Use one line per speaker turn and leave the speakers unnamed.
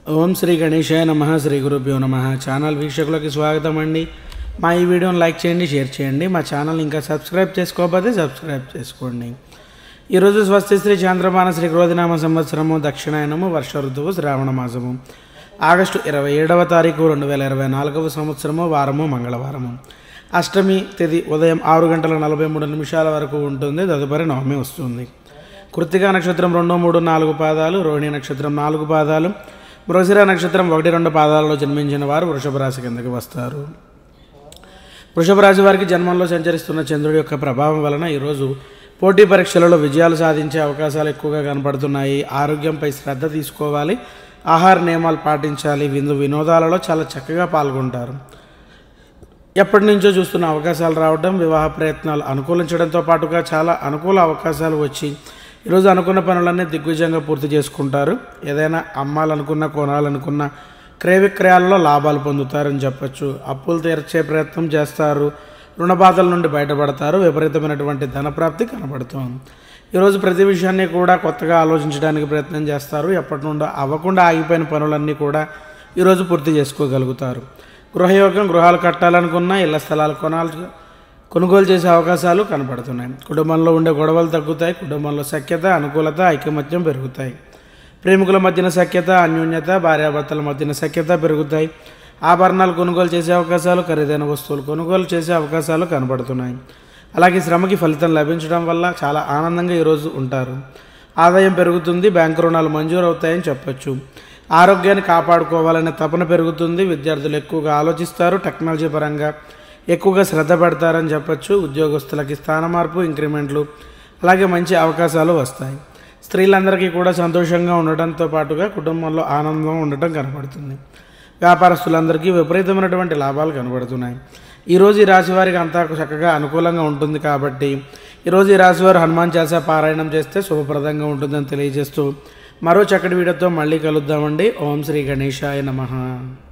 ఓం శ్రీ గణేశాయ నమ శ్రీ గురుభ్యో నమ ఛానల్ వీక్షకులకి స్వాగతం అండి మా ఈ వీడియోని లైక్ చేయండి షేర్ చేయండి మా ఛానల్ ఇంకా సబ్స్క్రైబ్ చేసుకోకపోతే సబ్స్క్రైబ్ చేసుకోండి ఈరోజు స్వస్తి శ్రీ చాంద్రమాన శ్రీ క్రోధినామ సంవత్సరము దక్షిణాయనము వర్ష ఋతువు శ్రావణ మాసము ఆగస్టు ఇరవై ఏడవ తారీఖు రెండు వేల ఇరవై నాలుగవ సంవత్సరము వారము మంగళవారము అష్టమి తిథి ఉదయం ఆరు గంటల నలభై మూడు నిమిషాల వరకు ఉంటుంది తదుపరి నవమి వస్తుంది కృత్తికా నక్షత్రం రెండు మూడు నాలుగు పాదాలు రోహిణి నక్షత్రం నాలుగు పాదాలు మృగశిర నక్షత్రం ఒకటి రెండు పాదాలలో జన్మించిన వారు వృషభ రాశి కిందకి వస్తారు వృషభ రాశి వారికి జన్మంలో సంచరిస్తున్న చంద్రుడి యొక్క ప్రభావం వలన ఈరోజు పోటీ పరీక్షలలో విజయాలు సాధించే అవకాశాలు ఎక్కువగా కనపడుతున్నాయి ఆరోగ్యంపై శ్రద్ధ తీసుకోవాలి ఆహార నియమాలు పాటించాలి విందు వినోదాలలో చాలా చక్కగా పాల్గొంటారు ఎప్పటి నుంచో చూస్తున్న అవకాశాలు రావడం వివాహ ప్రయత్నాలు అనుకూలించడంతో పాటుగా చాలా అనుకూల అవకాశాలు వచ్చి ఈరోజు అనుకున్న పనులన్నీ దిగ్విజయంగా పూర్తి చేసుకుంటారు ఏదైనా అమ్మాలనుకున్న కొనాలనుకున్న క్రయ విక్రయాలలో లాభాలు పొందుతారని చెప్పొచ్చు అప్పులు తీర్చే ప్రయత్నం చేస్తారు రుణబాధల నుండి బయటపడతారు విపరీతమైనటువంటి ధనప్రాప్తి కనబడుతోంది ఈరోజు ప్రతి విషయాన్ని కూడా కొత్తగా ఆలోచించడానికి ప్రయత్నం చేస్తారు ఎప్పటి నుండో అవ్వకుండా ఆగిపోయిన పనులన్నీ కూడా ఈరోజు పూర్తి చేసుకోగలుగుతారు గృహయోగం గృహాలు కట్టాలనుకున్నా ఇళ్ల స్థలాలు కొనాలి కొనుగోలు చేసే అవకాశాలు కనపడుతున్నాయి కుటుంబంలో ఉండే గొడవలు తగ్గుతాయి కుటుంబంలో సఖ్యత అనుకూలత ఐకమత్యం పెరుగుతాయి ప్రేమికుల మధ్యన సఖ్యత అన్యోన్యత భార్యాభర్తల మధ్యన సఖ్యత పెరుగుతాయి ఆభరణాలు కొనుగోలు చేసే అవకాశాలు ఖరీదైన వస్తువులు కొనుగోలు చేసే అవకాశాలు కనపడుతున్నాయి అలాగే శ్రమకి ఫలితం లభించడం వల్ల చాలా ఆనందంగా ఈరోజు ఉంటారు ఆదాయం పెరుగుతుంది బ్యాంకు రుణాలు మంజూరు అవుతాయని చెప్పొచ్చు ఆరోగ్యాన్ని కాపాడుకోవాలనే తపన పెరుగుతుంది విద్యార్థులు ఎక్కువగా ఆలోచిస్తారు టెక్నాలజీ పరంగా ఎక్కువగా శ్రద్ధ పెడతారని చెప్పొచ్చు ఉద్యోగస్తులకి స్థాన మార్పు ఇంక్రిమెంట్లు అలాగే మంచి అవకాశాలు వస్తాయి స్త్రీలందరికీ కూడా సంతోషంగా ఉండటంతో పాటుగా కుటుంబంలో ఆనందం ఉండటం కనపడుతుంది వ్యాపారస్తులందరికీ విపరీతమైనటువంటి లాభాలు కనబడుతున్నాయి ఈరోజు ఈ రాశి వారికి అంతా చక్కగా అనుకూలంగా ఉంటుంది కాబట్టి ఈరోజు ఈ రాశి వారు హనుమాన్ చాలీసా పారాయణం చేస్తే శుభప్రదంగా ఉంటుందని తెలియజేస్తూ మరో చక్కటి వీడియోతో మళ్ళీ కలుద్దామండి ఓం శ్రీ గణేశాయ నమః